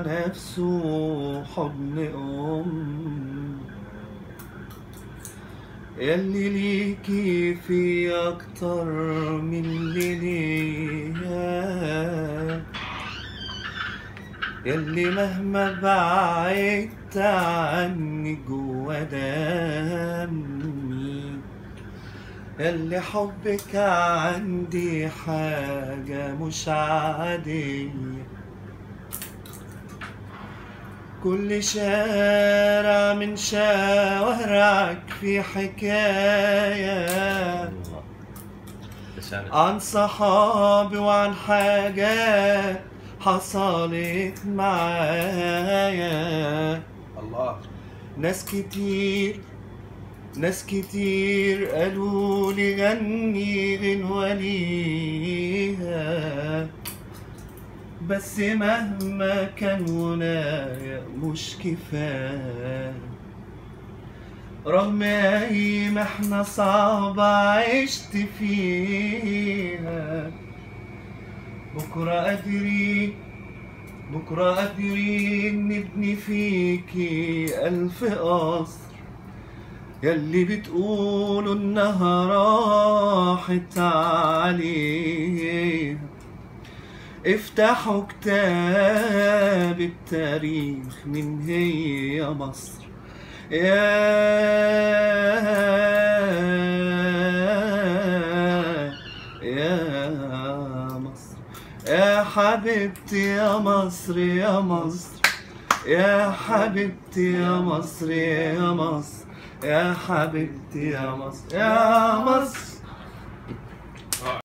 نفسه حضن أم يلي ليكي في أكتر من اللي ليا يلي مهما بعدت عني جوا دمي يلي حبك عندي حاجة مش عادية كل شارع من شوارعك في حكاية لسانك عن صحابي وعن حاجات حصلت معايا الله ناس كتير ناس كتير قالوا لي غني غنوة ليها بس مهما كان غنايا مش كفاية رغم أي محنة صعبة عشت فيها بكرة أدري بكرة أدري نبني فيكي ألف قصر يلي بتقولوا إنها راحت عليها افتحوا كتاب التاريخ من هي مصر يا يا مصر يا حبيبتي يا مصر يا مصر يا حبيبتي يا مصر يا مصر يا حبيبتي يا مصر يا مصر